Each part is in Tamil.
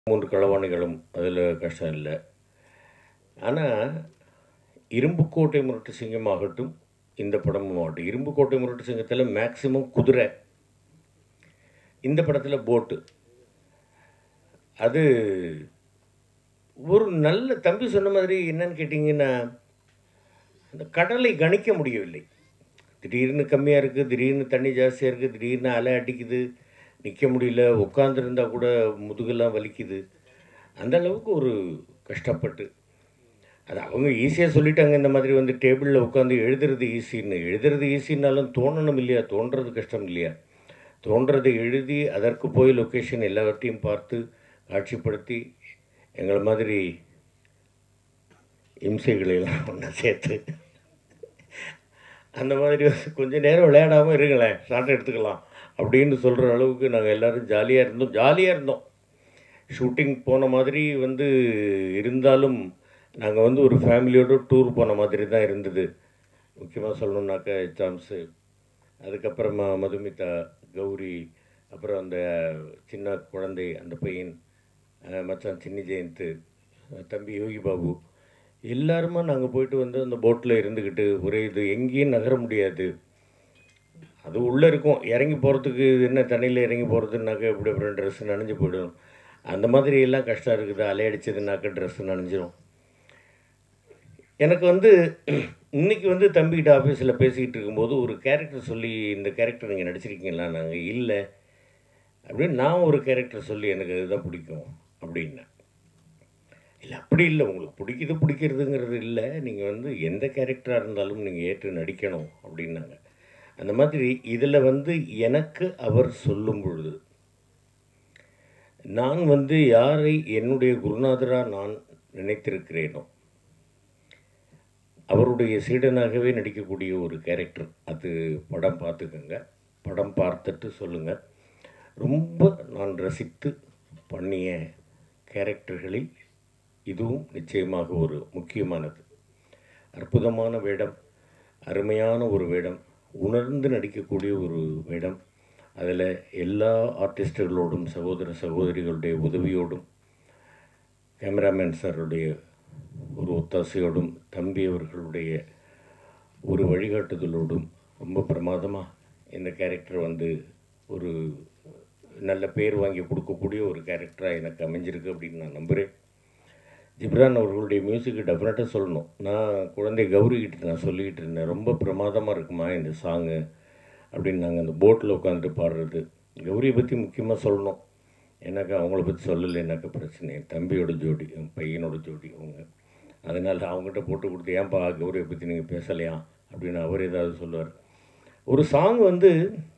மூன்று களவாணிகளும் அதில் கஷ்டம் இல்லை ஆனால் இரும்புக்கோட்டை முரட்டு சிங்கம் ஆகட்டும் இந்த படமும் ஆகட்டும் இரும்புக்கோட்டை முரட்டு சிங்கத்தில் மேக்சிமம் குதிரை இந்த படத்தில் போட்டு அது ஒரு நல்ல தம்பி சொன்ன மாதிரி என்னன்னு கேட்டிங்கன்னா அந்த கடலை கணிக்க முடியவில்லை திடீர்னு கம்மியாக இருக்குது திடீர்னு தண்ணி ஜாஸ்தியாக இருக்குது திடீர்னு அலை அடிக்குது நிற்க முடியல உட்காந்துருந்தா கூட முதுகெல்லாம் வலிக்குது அந்த அளவுக்கு ஒரு கஷ்டப்பட்டு அது அவங்க ஈஸியாக சொல்லிட்டாங்க இந்த மாதிரி வந்து டேபிளில் உட்காந்து எழுதுறது ஈஸின்னு எழுதுறது ஈஸின்னாலும் தோணணும் இல்லையா தோன்றது கஷ்டம் இல்லையா தோன்றதை எழுதி அதற்கு போய் லொக்கேஷன் எல்லாவற்றையும் பார்த்து காட்சிப்படுத்தி எங்களை மாதிரி இம்சைகளை எல்லாம் ஒன்றா சேர்த்து அந்த மாதிரி கொஞ்ச நேரம் விளையாடாமல் இருங்களேன் ஷார்ட் எடுத்துக்கலாம் அப்படின்னு சொல்கிற அளவுக்கு நாங்கள் எல்லோரும் ஜாலியாக இருந்தோம் ஜாலியாக இருந்தோம் ஷூட்டிங் போன மாதிரி வந்து இருந்தாலும் நாங்கள் வந்து ஒரு ஃபேமிலியோடு டூர் போன மாதிரி தான் இருந்தது முக்கியமாக சொல்லணுன்னாக்கா சாம்ஸு அதுக்கப்புறமா மதுமிதா கௌரி அப்புறம் அந்த சின்ன குழந்தை அந்த பையன் அஹ் மச்சான் சின்னி ஜெயந்த் தம்பி யோகி பாபு எல்லாருமா நாங்கள் போயிட்டு வந்து அந்த போட்டில் இருந்துக்கிட்டு ஒரே இது எங்கேயும் நகர முடியாது அது உள்ளே இருக்கும் இறங்கி போகிறதுக்கு என்ன தண்ணியில் இறங்கி போகிறதுனாக்கா இப்படி அப்புறம் ட்ரெஸ் நனைஞ்சு போயிடும் அந்த மாதிரி எல்லாம் கஷ்டம் இருக்குது அலையடிச்சதுனாக்கா ட்ரெஸ் நனைஞ்சிரும் எனக்கு வந்து இன்னைக்கு வந்து தம்பிக்கிட்ட ஆஃபீஸில் பேசிக்கிட்டு இருக்கும்போது ஒரு கேரக்டர் சொல்லி இந்த கேரக்டர் நீங்கள் நடிச்சிருக்கீங்களா நாங்கள் இல்லை அப்படின்னு நான் ஒரு கேரக்டர் சொல்லி எனக்கு இதுதான் பிடிக்கும் அப்படின்னேன் இல்லை அப்படி இல்லை உங்களுக்கு பிடிக்குது பிடிக்கிறதுங்கிறது இல்லை நீங்கள் வந்து எந்த கேரக்டராக இருந்தாலும் நீங்கள் ஏற்று நடிக்கணும் அப்படின்னாங்க அந்த மாதிரி இதில் வந்து எனக்கு அவர் சொல்லும் பொழுது நான் வந்து யாரை என்னுடைய குருநாதராக நான் நினைத்திருக்கிறேனோ அவருடைய சீடனாகவே நடிக்கக்கூடிய ஒரு கேரக்டர் அது படம் பார்த்துக்கோங்க படம் பார்த்துட்டு சொல்லுங்கள் ரொம்ப நான் ரசித்து பண்ணிய கேரக்டர்களில் இதுவும் நிச்சயமாக ஒரு முக்கியமானது அற்புதமான வேடம் அருமையான ஒரு வேடம் உணர்ந்து நடிக்கக்கூடிய ஒரு வேடம் அதில் எல்லா ஆர்டிஸ்டுகளோடும் சகோதர சகோதரிகளுடைய உதவியோடும் கேமராமேன் சாருடைய ஒரு ஒத்தாசையோடும் தம்பி அவர்களுடைய ஒரு வழிகாட்டுதலோடும் ரொம்ப பிரமாதமாக இந்த கேரக்டர் வந்து ஒரு நல்ல பேர் வாங்கி கொடுக்கக்கூடிய ஒரு கேரக்டராக எனக்கு அமைஞ்சிருக்கு அப்படின்னு நான் நம்புகிறேன் ஜிப்ரான் அவர்களுடைய மியூசிக்கு டெஃபினட்டாக சொல்லணும் நான் குழந்தை கௌரிக்கிட்ட நான் சொல்லிக்கிட்டு இருந்தேன் ரொம்ப பிரமாதமாக இருக்குமா இந்த சாங்கு அப்படின்னு நாங்கள் அந்த போட்டில் உட்காந்துட்டு பாடுறது கௌரியை பற்றி முக்கியமாக சொல்லணும் ஏன்னாக்கா அவங்கள பற்றி சொல்லலைன்னாக்கா பிரச்சனை என் தம்பியோட ஜோடி என் பையனோட ஜோடி அவங்க அதனால் அவங்ககிட்ட போட்டு கொடுத்து ஏன்பா கௌரியை பற்றி நீங்கள் பேசலையா அப்படின்னு அவர் ஏதாவது சொல்லுவார் ஒரு சாங் வந்து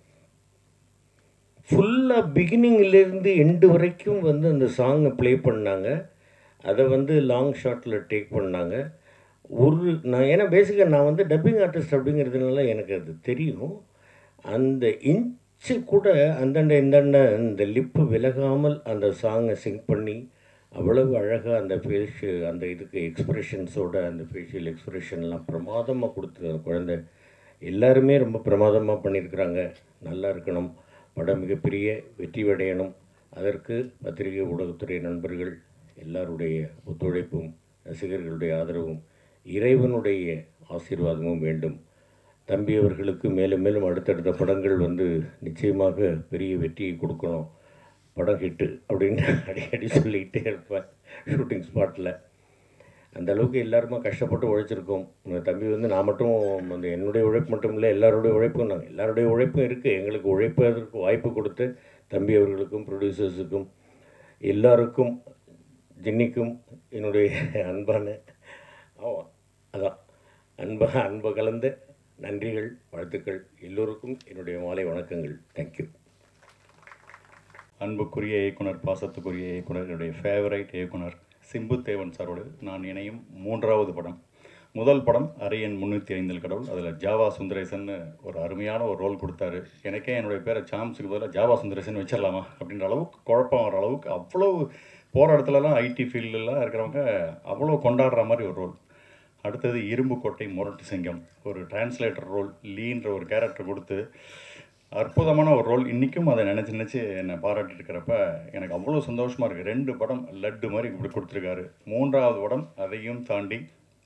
ஃபுல்லாக பிகினிங்லேருந்து எண்டு வரைக்கும் வந்து அந்த சாங்கை ப்ளே பண்ணாங்க அதை வந்து லாங் ஷாட்டில் டேக் பண்ணாங்க ஒரு நான் ஏன்னா பேசிக்காக நான் வந்து டப்பிங் ஆர்டிஸ்ட் அப்படிங்கிறதுனால எனக்கு அது தெரியும் அந்த இன்ச்சு கூட அந்தண்ட இந்தாண்ட அந்த லிப்பு விலகாமல் அந்த சாங்கை சிங் பண்ணி அவ்வளவு அழகாக அந்த ஃபேஸ் அந்த இதுக்கு எக்ஸ்ப்ரெஷன்ஸோட அந்த ஃபேஷியல் எக்ஸ்ப்ரெஷன்லாம் பிரமாதமாக கொடுத்து அந்த குழந்தை எல்லாருமே ரொம்ப பிரமாதமாக பண்ணியிருக்கிறாங்க நல்லா இருக்கணும் படம் மிகப்பெரிய வெற்றி அடையணும் அதற்கு பத்திரிகை ஊடகத்துறை நண்பர்கள் எல்லாருடைய ஒத்துழைப்பும் ரசிகர்களுடைய ஆதரவும் இறைவனுடைய ஆசீர்வாதமும் வேண்டும் தம்பி அவர்களுக்கு மேலும் மேலும் அடுத்தடுத்த படங்கள் வந்து நிச்சயமாக பெரிய வெற்றியை கொடுக்கணும் படம் ஹிட்டு அப்படின்னு அடிக்கடி சொல்லிக்கிட்டே இருப்பேன் ஷூட்டிங் ஸ்பாட்டில் அந்த அளவுக்கு எல்லாருமே கஷ்டப்பட்டு உழைச்சிருக்கோம் இந்த தம்பி வந்து நான் மட்டும் அந்த என்னுடைய உழைப்பு மட்டும் இல்லை எல்லாருடைய உழைப்பும் நாங்கள் எல்லாருடைய உழைப்பும் இருக்குது எங்களுக்கு உழைப்பதற்கு வாய்ப்பு கொடுத்து தம்பி அவர்களுக்கும் ப்ரொடியூசர்ஸுக்கும் எல்லாருக்கும் ஜின்னிக்கும் என்னுடைய அன்பான ஆமாம் அதான் அன்பா அன்பு கலந்த நன்றிகள் வாழ்த்துக்கள் எல்லோருக்கும் என்னுடைய மாலை வணக்கங்கள் தேங்க்யூ அன்புக்குரிய இயக்குனர் பாசத்துக்குரிய இயக்குனர் என்னுடைய ஃபேவரைட் இயக்குனர் சிம்பு தேவன் சாரோடு நான் இணையும் மூன்றாவது படம் முதல் படம் அரியன் முந்நூற்றி ஐந்தில் கடவுள் அதில் ஜாவா சுந்தரேசன் ஒரு அருமையான ஒரு ரோல் கொடுத்தாரு எனக்கே என்னுடைய பேரை சாம்ஸுக்கு பதிலாக ஜாவா சுந்தரேசன் வச்சிடலாமா அப்படின்ற அளவுக்கு குழப்பம் வர அளவுக்கு அவ்வளோ போகிற இடத்துலலாம் ஐடி ஃபீல்டெலாம் இருக்கிறவங்க அவ்வளோ கொண்டாடுற மாதிரி ஒரு ரோல் அடுத்தது இரும்பு கோட்டை முரட்டு சிங்கம் ஒரு டிரான்ஸ்லேட்டர் ரோல் லீன்ற ஒரு கேரக்டர் கொடுத்து அற்புதமான ஒரு ரோல் இன்றைக்கும் அதை நினச்சி நினச்சி என்னை பாராட்டிட்டு இருக்கிறப்ப எனக்கு அவ்வளோ சந்தோஷமாக இருக்குது ரெண்டு படம் லட்டு மாதிரி இப்படி கொடுத்துருக்காரு மூன்றாவது படம் அதையும் தாண்டி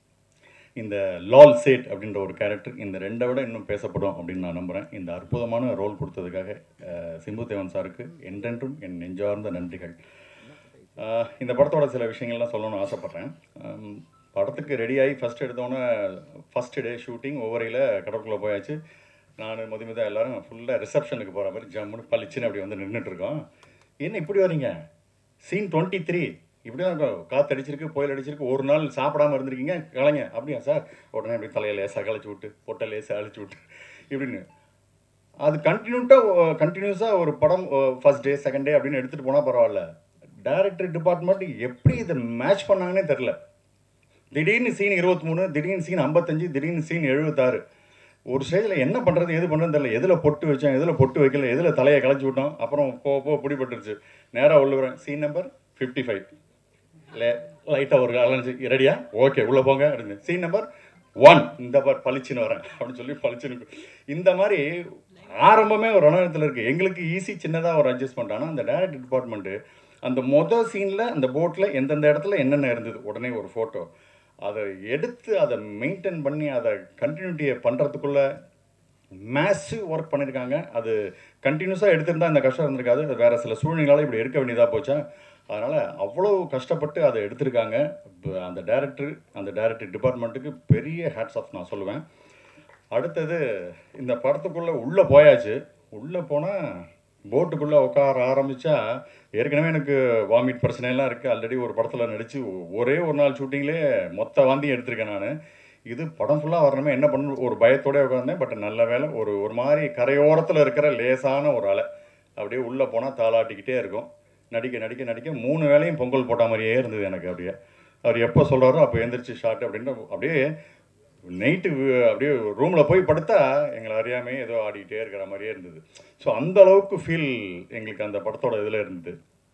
இந்த லால் சேட் அப்படின்ற ஒரு கேரக்டர் இந்த ரெண்டை விட இன்னும் பேசப்படும் அப்படின்னு நான் நம்புகிறேன் இந்த அற்புதமான ரோல் கொடுத்ததுக்காக அஹ், சிம்பு தேவன் சாருக்கு என்றென்றும் என் நெஞ்சார்ந்த நன்றிகள் அஹ், இந்த படத்தோட சில விஷயங்கள்லாம் சொல்லணும்னு ஆசைப்பட்றேன் அம், படத்துக்கு ரெடியாகி ஃபஸ்ட் எடுத்தோன்னே ஃபஸ்ட் டே ஷூட்டிங் ஒவ்வொரையில் கடற்குள்ளே போயாச்சு நான் மதுமிதா எல்லாரும் ஃபுல்லாக ரிசப்ஷனுக்கு போகிற மாதிரி ஜம்முன்னு பளிச்சுன்னு அப்படி வந்து நின்றுட்டு இருக்கோம் என்ன இப்படி வரீங்க சீன் டுவெண்ட்டி த்ரீ இப்படி தான் இருக்கும் காற்று அடிச்சிருக்கு புயல் அடிச்சிருக்கு ஒரு நாள் சாப்பிடாம இருந்திருக்கீங்க கலைங்க அப்படியா சார் உடனே அப்படி தலையை லேசாக கழிச்சு விட்டு பொட்டை லேசாக அழிச்சு விட்டு இப்படின்னு அது கண்டினியூட்டாக கண்டினியூஸாக ஒரு படம் ஃபர்ஸ்ட் டே செகண்ட் டே அப்படின்னு எடுத்துகிட்டு போனால் பரவாயில்ல டைரக்டர் டிபார்ட்மெண்ட் எப்படி இதை மேட்ச் பண்ணாங்கன்னே தெரில திடீர்னு சீன் இருபத்தி மூணு திடீர்னு சீன் ஐம்பத்தஞ்சு திடீர்னு சீன் எழுபத்தாறு ஒரு ஸ்டேஜில் என்ன பண்ணுறது எது பண்ணுறது தெரியல எதில் பொட்டு வச்சேன் எதில் பொட்டு வைக்கல எதில் தலையை களைச்சி விட்டோம் அப்புறம் போ போ பிடிபட்டுருச்சு நேராக உள்ள வரேன் சீன் நம்பர் ஃபிஃப்டி ஃபைவ் லே லைட்டாக ஒரு அலர்ஜி ரெடியா ஓகே உள்ளே போங்க அப்படின்னு சீன் நம்பர் ஒன் இந்த பார் பளிச்சுன்னு வரேன் அப்படின்னு சொல்லி பளிச்சுன்னு இந்த மாதிரி ஆரம்பமே ஒரு ரணத்தில் இருக்குது எங்களுக்கு ஈஸி சின்னதாக ஒரு அட்ஜஸ்ட்மெண்ட் ஆனால் அந்த டைரக்ட் டிபார்ட்மெண்ட்டு அந்த மொதல் சீனில் அந்த போட்டில் எந்தெந்த இடத்துல என்னென்ன இருந்தது உடனே ஒரு ஃபோட்டோ அதை எடுத்து அதை மெயின்டைன் பண்ணி அதை கண்டினியூட்டியை பண்ணுறதுக்குள்ள மேசிவ் ஒர்க் பண்ணியிருக்காங்க அது கண்டினியூஸாக எடுத்திருந்தா இந்த கஷ்டம் இருந்திருக்காது அது வேறு சில சூழ்நிலையால் இப்படி எடுக்க வேண்டியதாக போச்சா அதனால் அவ்வளோ கஷ்டப்பட்டு அதை எடுத்திருக்காங்க இப்ப அந்த டைரக்டர் அந்த டைரக்டர் டிபார்ட்மெண்ட்டுக்கு பெரிய ஹேட்ஸ் ஆஃப் நான் சொல்லுவேன் அடுத்தது இந்த படத்துக்குள்ளே உள்ளே போயாச்சு உள்ளே போனால் போட்டுக்குள்ளே உட்கார ஆரம்பித்தா ஏற்கனவே எனக்கு வாமிட் பிரச்சனைலாம் இருக்குது ஆல்ரெடி ஒரு படத்தில் நடித்து ஒரே ஒரு நாள் ஷூட்டிங்லேயே மொத்த வாந்தியும் எடுத்திருக்கேன் நான் இது படம் ஃபுல்லாக வரணுமே என்ன பண்ணணும் ஒரு பயத்தோட உட்காந்தேன் பட் நல்ல வேலை ஒரு ஒரு மாதிரி கரையோரத்தில் இருக்கிற லேசான ஒரு அலை அப்படியே உள்ளே போனால் தாளாட்டிக்கிட்டே இருக்கும் நடிக்க நடிக்க நடிக்க மூணு வேளையும் பொங்கல் போட்ட மாதிரியே இருந்தது எனக்கு அப்படியே அவர் எப்போ சொல்கிறாரோ அப்போ எந்திரிச்சு ஷார்ட் அப்படின்ற அப்படியே நைட்டு அப்படியே ரூமில் போய் படுத்தா எங்களை அறியாமே ஏதோ ஆடிக்கிட்டே இருக்கிற மாதிரியே இருந்தது ஸோ அந்த அளவுக்கு ஃபீல் எங்களுக்கு அந்த படத்தோட இதில் இருந்தது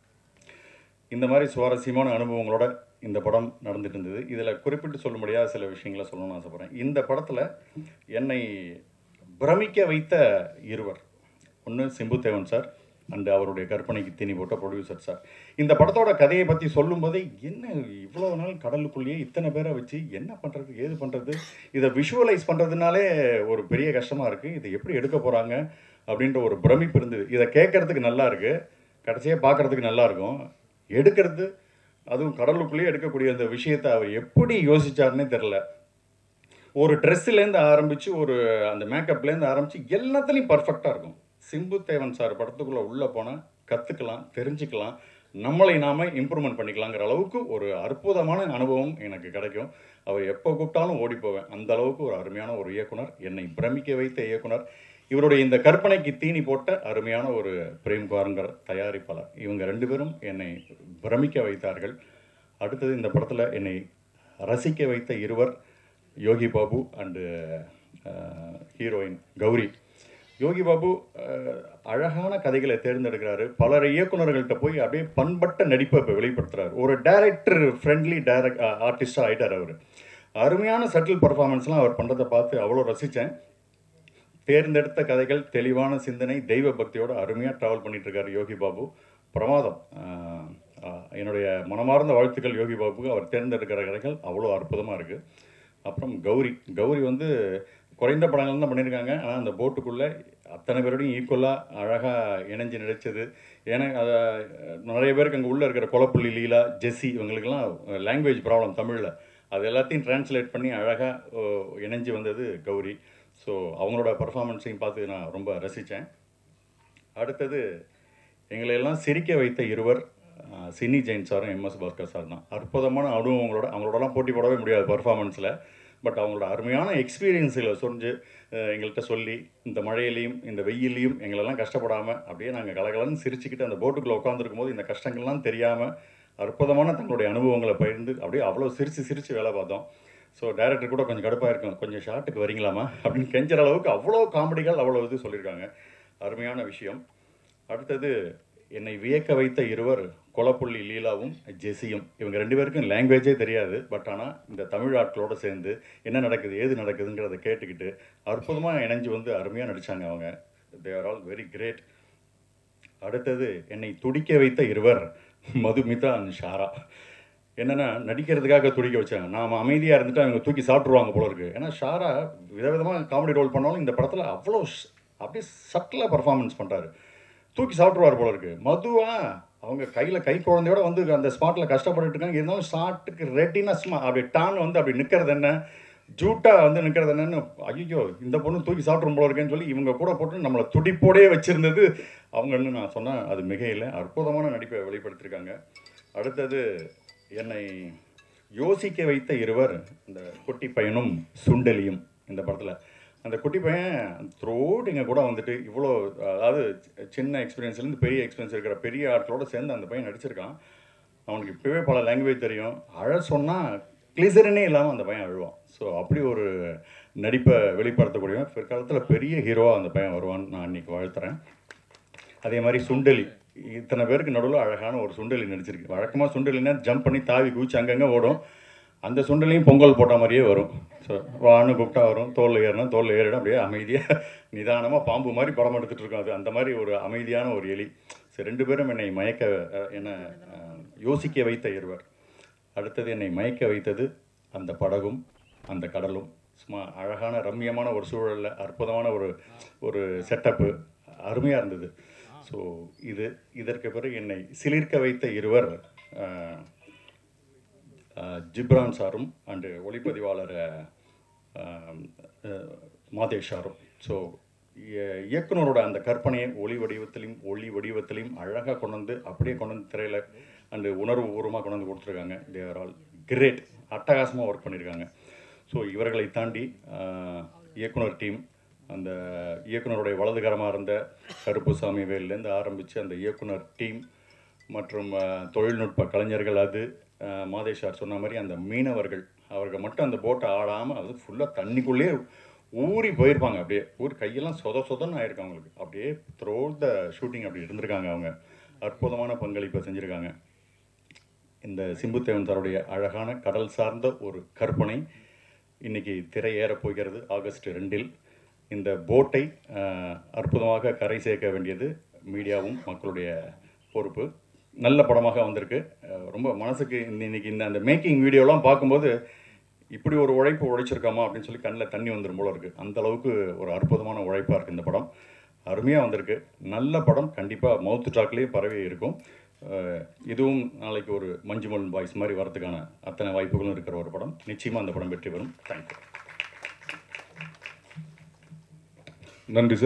இந்த மாதிரி சுவாரஸ்யமான அனுபவங்களோட இந்த படம் நடந்துட்டு இருந்தது இதில் குறிப்பிட்டு சொல்ல முடியாத சில விஷயங்களை சொல்லணும்னு ஆசைப்பட்றேன் இந்த படத்தில் என்னை பிரமிக்க வைத்த இருவர் ஒன்று சிம்புதேவன் சார் அண்டு அவருடைய கற்பனைக்கு தீனி போட்ட ப்ரொடியூசர் சார் இந்த படத்தோட கதையை பற்றி சொல்லும்போதே என்ன இவ்வளோ நாள் கடலுக்குள்ளேயே இத்தனை பேரை வச்சு என்ன பண்ணுறது ஏது பண்ணுறது இதை விஷுவலைஸ் பண்ணுறதுனாலே ஒரு பெரிய கஷ்டமாக இருக்குது இதை எப்படி எடுக்க போகிறாங்க அப்படின்ற ஒரு பிரமிப்பு இருந்தது இதை கேட்கறதுக்கு நல்லா இருக்குது கடைசியாக பார்க்கறதுக்கு நல்லா இருக்கும் எடுக்கிறது அதுவும் கடலுக்குள்ளேயே எடுக்கக்கூடிய அந்த விஷயத்தை அவர் எப்படி யோசிச்சாருன்னே தெரில ஒரு ட்ரெஸ்ஸுலேருந்து ஆரம்பித்து ஒரு அந்த மேக்கப்லேருந்து ஆரம்பித்து எல்லாத்துலேயும் பர்ஃபெக்டாக இருக்கும் சிம்பு தேவன் சார் படத்துக்குள்ளே உள்ளே போனால் கற்றுக்கலாம் தெரிஞ்சுக்கலாம் நம்மளை நாம இம்ப்ரூவ்மெண்ட் பண்ணிக்கலாங்கிற அளவுக்கு ஒரு அற்புதமான அனுபவம் எனக்கு கிடைக்கும் அவர் எப்போ கூப்பிட்டாலும் ஓடி போவேன் அந்த அளவுக்கு ஒரு அருமையான ஒரு இயக்குனர் என்னை பிரமிக்க வைத்த இயக்குனர் இவருடைய இந்த கற்பனைக்கு தீனி போட்ட அருமையான ஒரு பிரேம்குமார்ங்கிற தயாரிப்பாளர் இவங்க ரெண்டு பேரும் என்னை பிரமிக்க வைத்தார்கள் அடுத்தது இந்த படத்தில் என்னை ரசிக்க வைத்த இருவர் யோகி பாபு அண்டு ஹீரோயின் கௌரி யோகி பாபு அஹ், அழகான கதைகளை தேர்ந்தெடுக்கிறாரு பலர் இயக்குனர்கள்ட்ட போய் அப்படியே பண்பட்ட நடிப்பை இப்போ வெளிப்படுத்துறாரு ஒரு டைரக்டர் ஃப்ரெண்ட்லி டைரக்ட் ஆர்டிஸ்டாக ஆயிட்டார் அவர் அருமையான சட்டில் பர்ஃபார்மன்ஸ்லாம் அவர் பண்ணுறதை பார்த்து அவ்வளோ ரசித்தேன் தேர்ந்தெடுத்த கதைகள் தெளிவான சிந்தனை தெய்வ பக்தியோட அருமையாக ட்ராவல் பண்ணிட்டு இருக்காரு யோகி பாபு பிரமாதம் ஆஹ் ஆஹ் என்னுடைய மனமார்ந்த வாழ்த்துக்கள் யோகி பாபுக்கு அவர் தேர்ந்தெடுக்கிற கதைகள் அவ்வளோ அற்புதமாக இருக்குது அப்புறம் கௌரி கௌரி வந்து குறைந்த படங்கள் தான் பண்ணியிருக்காங்க ஆனால் அந்த போட்டுக்குள்ளே அத்தனை பேரோடையும் ஈக்குவலாக அழகாக இணைஞ்சு நடித்தது ஏன்னா அதை நிறைய பேருக்கு அங்கே உள்ளே இருக்கிற கொலப்புள்ளி லீலா ஜெஸ்ஸி இவங்களுக்கெல்லாம் லாங்குவேஜ் ப்ராப்ளம் தமிழில் அது எல்லாத்தையும் டிரான்ஸ்லேட் பண்ணி அழகாக இணைஞ்சு வந்தது கௌரி ஸோ அவங்களோட பர்ஃபார்மன்ஸையும் பார்த்து நான் ரொம்ப ரசித்தேன் அடுத்தது எங்களை எல்லாம் சிரிக்க வைத்த இருவர் அஹ், சின்னி ஜெயின் சாரும் எம்எஸ் பாஸ்கர் சார் தான் அற்புதமான அனுபவங்களோட அவங்களோடலாம் போட்டி போடவே முடியாது பர்ஃபார்மன்ஸில் பட் அவங்களோட அருமையான எக்ஸ்பீரியன்ஸுகளை சொரிஞ்சு அஹ், எங்கள்கிட்ட சொல்லி இந்த மழையிலையும் இந்த வெயிலையும் எங்களெல்லாம் கஷ்டப்படாமல் அப்படியே நாங்கள் கலகலன்னு சிரிச்சுக்கிட்டு அந்த போட்டுக்குள்ளே உட்காந்துருக்கும் போது இந்த கஷ்டங்கள்லாம் தெரியாமல் அற்புதமான தங்களுடைய அனுபவங்களை பகிர்ந்து அப்படியே அவ்வளோ சிரித்து சிரித்து வேலை பார்த்தோம் ஸோ டைரக்டர் கூட கொஞ்சம் கடுப்பாக இருக்கும் கொஞ்சம் ஷார்ட்டுக்கு வரீங்களாமா அப்படின்னு கெஞ்சுற அளவுக்கு அவ்வளோ காமெடிகள் அவ்வளோ இது சொல்லியிருக்காங்க அருமையான விஷயம் அடுத்தது என்னை வியக்க வைத்த இருவர் கொலப்புள்ளி லீலாவும் ஜெஸியும் இவங்க ரெண்டு பேருக்கும் லாங்குவேஜே தெரியாது பட் ஆனால் இந்த தமிழ் ஆட்களோடு சேர்ந்து என்ன நடக்குது ஏது நடக்குதுங்கிறத கேட்டுக்கிட்டு அற்புதமாக இணைஞ்சு வந்து அருமையாக நடித்தாங்க அவங்க they are all very great அடுத்தது என்னை துடிக்க வைத்த இருவர் மதுமிதா அண்ட் ஷாரா என்னன்னா நடிக்கிறதுக்காக துடிக்க வச்சாங்க நாம அமைதியாக இருந்துட்டு அவங்க தூக்கி சாப்பிட்ருவாங்க போல இருக்கு ஏன்னா ஷாரா விதவிதமாக காமெடி ரோல் பண்ணாலும் இந்த படத்தில் அவ்வளோ ஷ்- அப்படியே சட்டிலாக பர்ஃபார்மன்ஸ் பண்ணுறாரு தூக்கி சாப்பிட்ருவார் போல இருக்கு மதுவா அவங்க கையில் கை குழந்தையோட வந்து அந்த ஸ்பாட்டில் கஷ்டப்பட்டுட்டு இருக்காங்க இருந்தாலும் ஷாட்டுக்கு ரெட்டினஸ்மா அப்படி டான் வந்து அப்படி நிற்கிறது என்ன ஜூட்டா வந்து நிற்கிறது என்னன்னு ஐயோ இந்த பொண்ணு தூக்கி சாப்பிட்ரும் போல இருக்கேன்னு சொல்லி இவங்க கூட போட்டு நம்மளை துடிப்போடே வச்சிருந்தது அவங்கன்னு நான் சொன்னேன் அது மிகையில் அற்புதமான நடிப்பை வெளிப்படுத்தியிருக்காங்க அடுத்தது என்னை யோசிக்க வைத்த இருவர் இந்த குட்டி பையனும் சுண்டலியும் இந்த படத்தில் அந்த குட்டி பையன் த்ரோட் எங்கள் கூட வந்துட்டு இவ்வளோ அதாவது சின்ன எக்ஸ்பீரியன்ஸ்லேருந்து பெரிய எக்ஸ்பீரியன்ஸ் இருக்கிற பெரிய ஆட்களோட சேர்ந்து அந்த பையன் நடிச்சிருக்கான் அவனுக்கு இப்போவே பல லாங்குவேஜ் தெரியும் அழ சொன்னால் கிளிசரனே இல்லாமல் அந்த பையன் அழுவான் ஸோ அப்படி ஒரு நடிப்பை வெளிப்படுத்தக்கூடியவன் பிற்காலத்தில் பெரிய ஹீரோவாக அந்த பையன் வருவான்னு நான் இன்னைக்கு வாழ்த்துறேன் அதே மாதிரி சுண்டலி இத்தனை பேருக்கு நடுவில் அழகான ஒரு சுண்டலி நடிச்சிருக்கு வழக்கமாக சுண்டலினா ஜம்ப் பண்ணி தாவி குதிச்சு அங்கங்கே ஓடும் அந்த சுண்டலியும் பொங்கல் போட்ட மாதிரியே வரும் ஸோ வான்னு கூப்பிட்டா வரும் தோலில் ஏறினா தோலில் ஏறிடும் அப்படியே அமைதியாக நிதானமாக பாம்பு மாதிரி படம் எடுத்துகிட்டு இருக்கும் அது அந்த மாதிரி ஒரு அமைதியான ஒரு எலி சரி ரெண்டு பேரும் என்னை மயக்க அஹ், என்னை அஹ், யோசிக்க வைத்த இருவர் அடுத்தது என்னை மயக்க வைத்தது அந்த படகும் அந்த கடலும் சும்மா அழகான ரம்மியமான ஒரு சூழலில் அற்புதமான ஒரு ஒரு செட்டப்பு அருமையாக இருந்தது ஸோ இது இதற்கு பிறகு என்னை சிலிர்க்க வைத்த இருவர் அஹ், அஹ், ஜிப்ரான் சாரும் அண்டு ஒளிப்பதிவாளர் அஹ், அஹ், மாதேஷ் சாரும் ஸோ இயக்குனரோட அந்த கற்பனையை ஒளி வடிவத்திலையும் ஒளி வடிவத்திலையும் அழகாக கொண்டு வந்து அப்படியே கொண்டு வந்து திரையில் அண்டு உணர்வு பூர்வமாக கொண்டு வந்து கொடுத்துருக்காங்க தே ஆர் ஆல் கிரேட் அட்டகாசமாக ஒர்க் பண்ணியிருக்காங்க ஸோ இவர்களை தாண்டி அஹ், இயக்குனர் டீம் அந்த இயக்குனருடைய வலதுகரமாக இருந்த கருப்புசாமி வேல்லேருந்து ஆரம்பித்து அந்த இயக்குனர் டீம் மற்றும் அஹ், தொழில்நுட்ப கலைஞர்கள் அது அஹ், மாதேஷ் சார் சொன்ன மாதிரி அந்த மீனவர்கள் அவர்கள் மட்டும் அந்த போட்டை ஆடாமல் அது ஃபுல்லாக தண்ணிக்குள்ளேயே ஊறி போயிருப்பாங்க அப்படியே ஊர் கையெல்லாம் சொத சொதன்னு ஆயிருக்கு அவங்களுக்கு அப்படியே த்ரோ த ஷூட்டிங் அப்படி இருந்திருக்காங்க அவங்க அற்புதமான பங்களிப்பை செஞ்சுருக்காங்க இந்த சிம்புத்தேவன் சாருடைய அழகான கடல் சார்ந்த ஒரு கற்பனை இன்னைக்கு திரையேறப் போகிறது ஆகஸ்ட் ரெண்டில் இந்த போட்டை அஹ், அற்புதமாக கரை சேர்க்க வேண்டியது மீடியாவும் மக்களுடைய பொறுப்பு நல்ல படமாக வந்திருக்கு அஹ், ரொம்ப மனசுக்கு இந்த இன்னைக்கு இந்த அந்த மேக்கிங் வீடியோலாம் பார்க்கும்போது இப்படி ஒரு உழைப்பு உழைச்சிருக்காமா அப்படின்னு சொல்லி கண்ணில் தண்ணி வந்துடும் போல இருக்குது அந்த அளவுக்கு ஒரு அற்புதமான உழைப்பாக இருக்குது இந்த படம் அருமையாக வந்திருக்கு நல்ல படம் கண்டிப்பாக மவுத் டாக்லேயே பரவி இருக்கும் அஹ் இதுவும் நாளைக்கு ஒரு மஞ்சுமல் பாய்ஸ் மாதிரி வரதுக்கான அத்தனை வாய்ப்புகளும் இருக்கிற ஒரு படம் நிச்சயமாக அந்த படம் வெற்றி பெறும் தேங்க்யூ நன்றி சார்